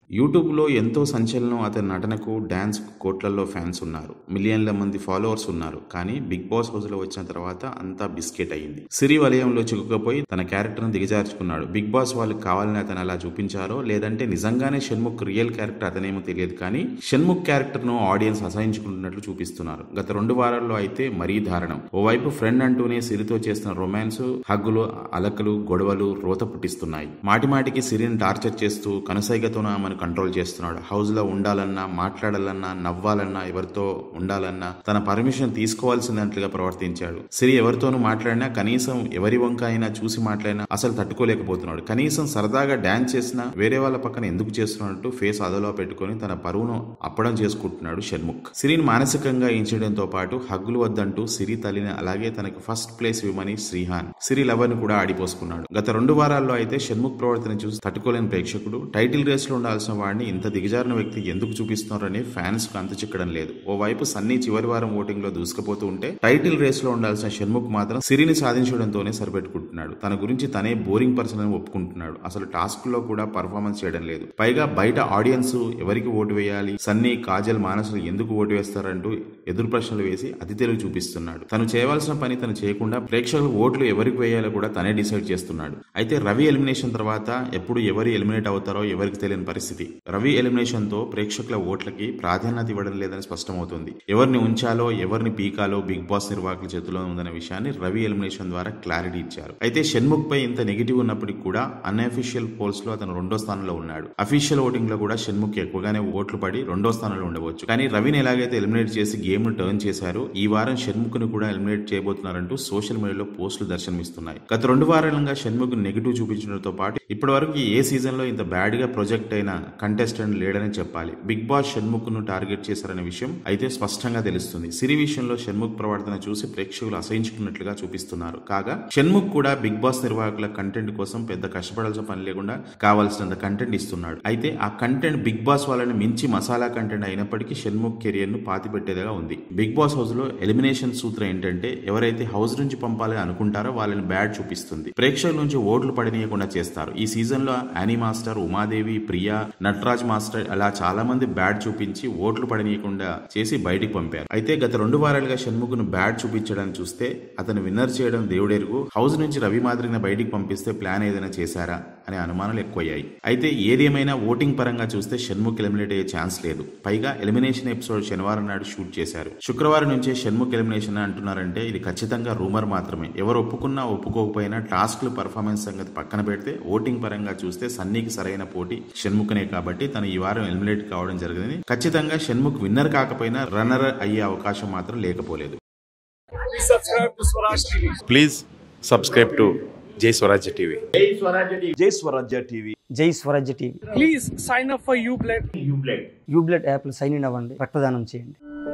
YouTube లో ఎంతో సంచలనం అతని నటనకు డాన్స్ కోట్లలో ఫ్యాన్స్ ఉన్నారు మిలియన్ల మంది ఫాలోవర్స్ ఉన్నారు కానీ బిగ్ బాస్ హౌస్ లో వచ్చిన తర్వాత అంతా బిస్కెట్ అయింది సిరి వలయంలో చిక్కుకపోయి తన క్యారెక్టర్ ను దిగజార్చుకున్నాడు బిగ్ బాస్ వాళ్ళకి కావాలని అతను అలా చూపించారో లేదంటే నిజంగానే షణ్ముఖ్ రియల్ క్యారెక్టర్ అతనేమో తెలియదు కానీ షణ్ముఖ్ క్యారెక్టర్ ను ఆడియన్స్ అసహించుకుంటున్నట్లు చూపిస్తున్నారు గత రెండు వారాల్లో అయితే మరీ దారుణం ఓవైపు ఫ్రెండ్ అంటూనే సిరితో చేస్తున్న రొమాన్స్ హగ్గులు అలకలు గొడవలు రోత పుట్టిస్తున్నాయి మాటి మాటికి సిరిని టార్చర్ చేస్తూ కనుసైగతోన ఆమెను కంట్రోల్ చేస్తున్నాడు హౌస్ లో ఉండాలన్నా మాట్లాడాలన్నా నవ్వాలన్నా ఎవరితో ఉండాలన్నా తన పర్మిషన్ తీసుకోవాల్సిందంట్లుగా ప్రవర్తించాడు సిరి ఎవరితోనూ మాట్లాడినా కనీసం ఎవరి వంక అయినా చూసి మాట్లాడినా అసలు తట్టుకోలేకపోతున్నాడు కనీసం సరదాగా డాన్స్ చేసినా వేరే వాళ్ళ పక్కన ఎందుకు చేస్తున్నట్టు ఫేస్ అదలో పెట్టుకుని తన పరువును అప్పడం చేసుకుంటున్నాడు షణ్ముఖ్ సిరిని మానసికంగా ఇంచడంతో పాటు హగ్గులు వద్దంటూ సిరి తల్లిని అలాగే తనకి ఫస్ట్ ప్లేస్ ఇవ్వమని శ్రీహాన్ సిరి లవర్ ని కూడా ఆడిపోసుకున్నాడు గత రెండు వారాల్లో అయితే షణ్ముఖ్ ప్రవర్తన చూసి తట్టుకోలేని ప్రేక్షకుడు టైటిల్ రేస్ లో ఉండాల్సిన వాడిని ఇంత దిగజారిన వ్యక్తి ఎందుకు చూపిస్తున్నారని ఫ్యాన్స్ కు అంత చిక్కడం లేదు ఓవైపు సన్నీ చివరి వారం ఓటింగ్ లో దూసుకుపోతూ ఉంటే టైటిల్ రేస్ లో ఉండాల్సిన షణ్ముఖ్ మాత్రం సిరిని సాధించడంతోనే సరిపెట్టుకుంటున్నాడు తన గురించి తనే బోరింగ్ పర్సన్ అని ఒప్పుకుంటున్నాడు అసలు టాస్క్ లో కూడా పర్ఫార్మెన్స్ చేయడం లేదు పైగా బయట ఆడియన్స్ ఎవరికి ఓటు వేయాలి సన్నీ కాజల్ మానసులు ఎందుకు ఓటు వేస్తారంటూ ఎదురు ప్రశ్నలు వేసి అతి తెలివి చూపిస్తున్నాడు తను చేయవలసిన పని తను చేయకుండా ప్రేక్షకులు ఓట్లు ఎవరికి వేయాలో కూడా తనే డిసైడ్ చేస్తున్నాడు అయితే రవి ఎలిమినేషన్ తర్వాత ఎప్పుడు ఎవరు ఎలిమినేట్ అవుతారో ఎవరికి తెలియని పరిస్థితి రవి ఎలిమినేషన్ తో ప్రేక్షకుల ఓట్లకి ప్రాధాన్యత ఇవ్వడం లేదని స్పష్టమవుతుంది ఎవరిని ఉంచాలో ఎవరిని పీకాలో బిగ్ బాస్ నిర్వాహకుల చేతిలో ఉందనే విషయాన్ని రవి ఎలిమినేషన్ ద్వారా క్లారిటీ ఇచ్చారు అయితే షణ్ముఖ్ పై ఇంత నెగిటివ్ ఉన్నప్పటికీ కూడా అన్అఫీషియల్ పోల్స్ లో అతను రెండో స్థానంలో ఉన్నాడు అఫీషియల్ ఓటింగ్ లో కూడా షణ్ముఖ్ ఎక్కువగానే ఓట్లు పడి రెండో స్థానంలో ఉండవచ్చు కానీ రవిని ఎలాగైతే ఎలిమినేట్ చేసి గేమ్ ను టర్న్ చేశారో ఈ వారం షణ్ముఖ్ ను కూడా ఎలిమినేట్ చేయబోతున్నారంటూ సోషల్ మీడియాలో పోస్టులు దర్శనమిస్తున్నాయి గత రెండు వారాలుగా షణ్ముఖ్ నెగిటివ్ చూపించడంతో పాటు ఇప్పటి వరకు ఏ సీజన్ లో ఇంత బ్యాడ్ గా ప్రొజెక్ట్ అయిన కంటెస్టెంట్ లేడని చెప్పాలి బిగ్ బాస్ షణ్ముఖ్ ను టార్గెట్ చేశారనే విషయం అయితే స్పష్టంగా తెలుస్తుంది సిరి విషయంలో షణ్ముఖ్ ప్రవర్తన చూసి ప్రేక్షకులు అసహించుకున్నట్లుగా చూపిస్తున్నారు కాగా షణ్ముఖ్ కూడా బిగ్ బాస్ నిర్వాహకుల కంటెంట్ కోసం పెద్ద కష్టపడాల్సిన పని లేకుండా కావాల్సినంత కంటెంట్ ఇస్తున్నాడు అయితే ఆ కంటెంట్ బిగ్ బాస్ వాళ్ళని మించి మసాలా కంటెంట్ అయినప్పటికీ షణ్ముఖ్ కెరియర్ ను పాతి పెట్టేదిగా ఉంది బిగ్ బాస్ హౌస్ లో ఎలిమినేషన్ సూత్రం ఏంటంటే ఎవరైతే హౌస్ నుంచి పంపాలని అనుకుంటారో వాళ్ళని బ్యాడ్ చూపిస్తుంది ప్రేక్షకుల నుంచి ఓట్లు పడనీయకుండా చేస్తారు ఈ సీజన్ లో Annie master Umadevi Priya Nataraj master అలా చాలా మంది బ్యాడ్ చూపించి ఓట్లు పడనీయకుండా చేసి బయటికి పంపారు అయితే గత రెండు వారాలుగా షణ్ముఖును బ్యాడ్ చూపించడానికి చూస్తే అతను విన్నర్ చేయడం దేవుడెరుగు హౌస్ నుంచి రవి మాదిరిని బయటికి పంపిస్తే ప్లాన్ ఏదైనా చేశారా అనే అనుమానాలు ఎక్కువయ్యాయి అయితే ఏదేమైనా ఓటింగ్ పరంగా చూస్తే షణ్ముఖ్ ఎలిమినేట్ అయ్యే ఛాన్స్ లేదు పైగా ఎలిమినేషన్ ఎపిసోడ్ శనివారం నాడు షూట్ చేశారు శుక్రవారం నుంచే షణ్ముఖ్ ఎలిమినేషన్ అంటున్నారంటే ఇది ఖచ్చితంగా రూమర్ మాత్రమే ఎవరు ఒప్పుకున్నా ఒప్పుకోకపోయినా టాస్క్లు పర్ఫార్మెన్స్ సంగతి పక్కన పెడితే ఓటింగ్ పరంగా చూస్తే సన్నీకి సరైన పోటీ షణ్ముఖనే కాబట్టి తను ఈ వారం ఎలిమినేట్ కావడం జరిగింది ఖచ్చితంగా షణ్ముఖ్ విన్నర్ కాకపోయినా రన్నర్ అయ్యే అవకాశం మాత్రం లేకపోలేదు Please subscribe to Swaraj TV. Please subscribe to Jai Swarajya TV Jai Swarajya TV Jai Swarajya TV Please sign up for UBLED. UBLED యాప్లో సైన్ ఇన్ అవ్వండి రక్తదానం చేయండి